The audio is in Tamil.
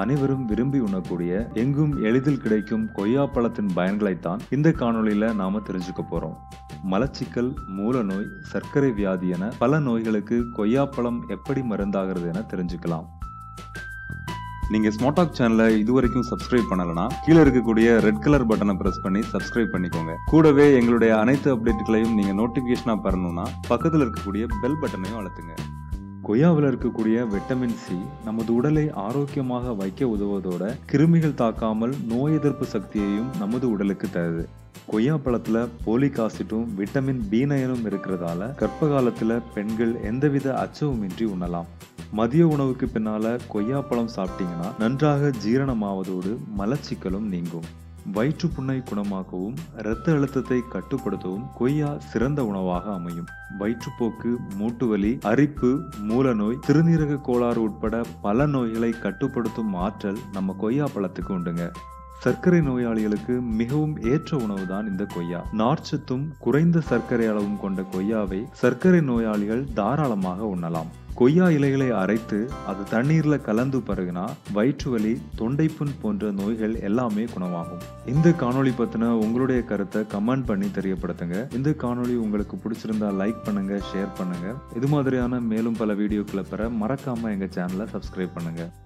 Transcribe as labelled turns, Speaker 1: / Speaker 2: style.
Speaker 1: அனைவரும் விரும்பி உண்ணக்கூடிய எங்கும் எளிதில் கிடைக்கும் கொய்யா பழத்தின் பயன்களைத்தான் இந்த காணொளியில நாம தெரிஞ்சுக்க போறோம் மலச்சிக்கல் மூலநோய் சர்க்கரை வியாதி என பல நோய்களுக்கு கொய்யாப்பழம் எப்படி மருந்தாகிறது என தெரிஞ்சுக்கலாம் நீங்க ஸ்மார்டாக் சேனலை இதுவரைக்கும் சப்ஸ்கிரைப் பண்ணலனா கீழே இருக்கக்கூடிய ரெட் கலர் பட்டனை பிரஸ் பண்ணி சப்ஸ்கிரைப் பண்ணிக்கோங்க கூடவே எங்களுடைய அனைத்து அப்டேட்டுகளையும் நீங்க நோட்டிபிகேஷனா பெறணும்னா பக்கத்துல இருக்கக்கூடிய பெல் பட்டனையும் அழுத்துங்க கொய்யாவில் இருக்கக்கூடிய விட்டமின் சி நமது உடலை ஆரோக்கியமாக வைக்க உதவுவதோட கிருமிகள் தாக்காமல் நோய் எதிர்ப்பு சக்தியையும் நமது உடலுக்கு தருது கொய்யா பழத்துல போலிக் ஆசிட்டும் விட்டமின் பி நயனும் இருக்கிறதால கர்ப்ப காலத்துல பெண்கள் எந்தவித அச்சவுமின்றி உண்ணலாம் மதிய உணவுக்கு பின்னால கொய்யா பழம் சாப்பிட்டீங்கன்னா நன்றாக ஜீரணமாவதோடு மலச்சிக்கலும் நீங்கும் வயிற்றுப்புண்ணை குணமாக்கவும் இரத்த அழுத்தத்தை கட்டுப்படுத்தவும் கொய்யா சிறந்த உணவாக அமையும் வயிற்றுப்போக்கு மூட்டுவலி அரிப்பு மூலநோய் சிறுநீரக கோளாறு உட்பட பல நோய்களை கட்டுப்படுத்தும் ஆற்றல் நம்ம கொய்யா பழத்துக்கு உண்டுங்க சர்க்கரை நோயாளிகளுக்கு மிகவும் ஏற்ற உணவுதான் இந்த கொய்யா நார்ச்சத்தும் குறைந்த சர்க்கரை அளவும் கொண்ட கொய்யாவை சர்க்கரை நோயாளிகள் தாராளமாக உண்ணலாம் கொய்யா இலைகளை அரைத்து அது தண்ணீர்ல கலந்து பருகினா வயிற்று வலி தொண்டைப்புண் போன்ற நோய்கள் எல்லாமே குணமாகும் இந்த காணொளி பத்தின உங்களுடைய கருத்தை கமெண்ட் பண்ணி தெரியப்படுத்துங்க இந்த காணொளி உங்களுக்கு பிடிச்சிருந்தா லைக் பண்ணுங்க ஷேர் பண்ணுங்க இது மாதிரியான மேலும் பல வீடியோக்களை பெற மறக்காம எங்க சேனலை சப்ஸ்கிரைப் பண்ணுங்க